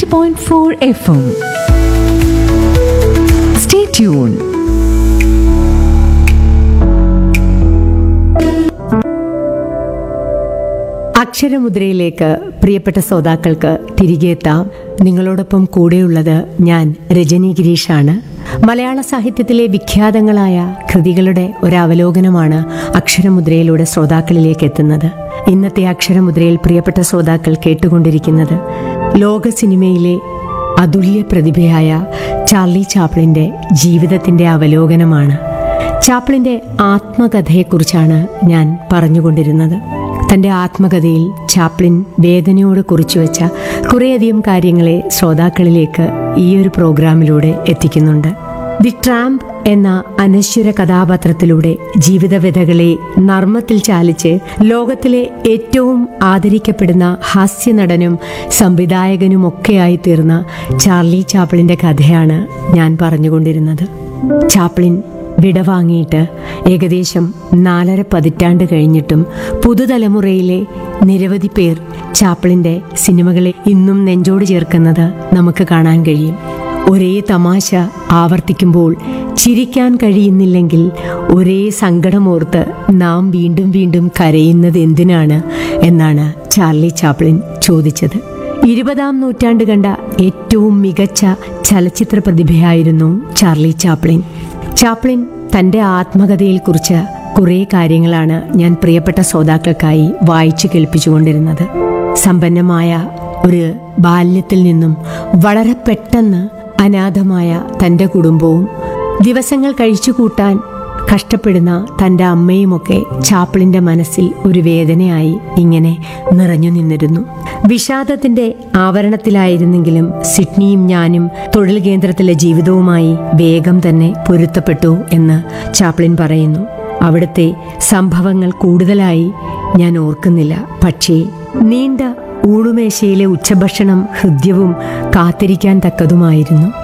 90.4 FM. Stay tuned. അക്ഷരമുദ്രയിലേക്ക് പ്രിയപ്പെട്ട ശ്രോതാക്കൾക്ക് തിരികെ എത്താം നിങ്ങളോടൊപ്പം കൂടെയുള്ളത് ഞാൻ രജനി ഗിരീഷാണ് മലയാള സാഹിത്യത്തിലെ വിഖ്യാതങ്ങളായ കൃതികളുടെ ഒരു അവലോകനമാണ് അക്ഷരമുദ്രയിലൂടെ ശ്രോതാക്കളിലേക്ക് എത്തുന്നത് ഇന്നത്തെ അക്ഷരമുദ്രയിൽ പ്രിയപ്പെട്ട ശ്രോതാക്കൾ കേട്ടുകൊണ്ടിരിക്കുന്നത് ലോക സിനിമയിലെ അതുല്യ പ്രതിഭയായ ചാർലി ചാപ്ലിന്റെ ജീവിതത്തിന്റെ അവലോകനമാണ് ചാപ്ലിന്റെ ആത്മകഥയെക്കുറിച്ചാണ് ഞാൻ പറഞ്ഞുകൊണ്ടിരുന്നത് തന്റെ ആത്മകഥയിൽ ചാപ്ലിൻ വേദനയോട് കുറിച്ചുവെച്ച കുറേയധികം കാര്യങ്ങളെ ശ്രോതാക്കളിലേക്ക് ഈ ഒരു പ്രോഗ്രാമിലൂടെ എത്തിക്കുന്നുണ്ട് ദി ട്രാമ്പ് എന്ന അനശ്വര കഥാപാത്രത്തിലൂടെ ജീവിതവ്യഥകളെ നർമ്മത്തിൽ ചാലിച്ച് ലോകത്തിലെ ഏറ്റവും ആദരിക്കപ്പെടുന്ന ഹാസ്യനടനും സംവിധായകനുമൊക്കെയായി തീർന്ന ചാർലി ചാപ്ലിന്റെ കഥയാണ് ഞാൻ പറഞ്ഞുകൊണ്ടിരുന്നത് ചാപ്ലിൻ വിടവാങ്ങിയിട്ട് ഏകദേശം നാലര പതിറ്റാണ്ട് കഴിഞ്ഞിട്ടും പുതുതലമുറയിലെ നിരവധി പേർ ചാപ്പിളിന്റെ സിനിമകളെ ഇന്നും നെഞ്ചോട് ചേർക്കുന്നത് നമുക്ക് കാണാൻ കഴിയും ഒരേ തമാശ ആവർത്തിക്കുമ്പോൾ ചിരിക്കാൻ കഴിയുന്നില്ലെങ്കിൽ ഒരേ സങ്കടമോർത്ത് നാം വീണ്ടും വീണ്ടും കരയുന്നത് എന്തിനാണ് എന്നാണ് ചാർലി ചാപ്ലിൻ ചോദിച്ചത് ഇരുപതാം നൂറ്റാണ്ട് കണ്ട ഏറ്റവും മികച്ച ചലച്ചിത്ര പ്രതിഭയായിരുന്നു ചാർലി ചാപ്ലിൻ ചാപ്ലിൻ തന്റെ ആത്മകഥയിൽ കുറിച്ച് കുറേ കാര്യങ്ങളാണ് ഞാൻ പ്രിയപ്പെട്ട ശ്രോതാക്കൾക്കായി വായിച്ചു കേൾപ്പിച്ചുകൊണ്ടിരുന്നത് സമ്പന്നമായ ഒരു ബാല്യത്തിൽ നിന്നും വളരെ പെട്ടെന്ന് അനാഥമായ തന്റെ കുടുംബവും ദിവസങ്ങൾ കഴിച്ചുകൂട്ടാൻ കഷ്ടപ്പെടുന്ന തൻ്റെ അമ്മയുമൊക്കെ ചാപ്പിളിൻ്റെ മനസ്സിൽ ഒരു വേദനയായി ഇങ്ങനെ നിറഞ്ഞു നിന്നിരുന്നു വിഷാദത്തിന്റെ ആവരണത്തിലായിരുന്നെങ്കിലും സിഡ്നിയും ഞാനും തൊഴിൽ കേന്ദ്രത്തിലെ ജീവിതവുമായി വേഗം തന്നെ പൊരുത്തപ്പെട്ടു എന്ന് ചാപ്ലിൻ പറയുന്നു അവിടുത്തെ സംഭവങ്ങൾ കൂടുതലായി ഞാൻ ഓർക്കുന്നില്ല പക്ഷേ നീണ്ട ഊണുമേശയിലെ ഉച്ചഭക്ഷണം ഹൃദ്യവും കാത്തിരിക്കാൻ തക്കതുമായിരുന്നു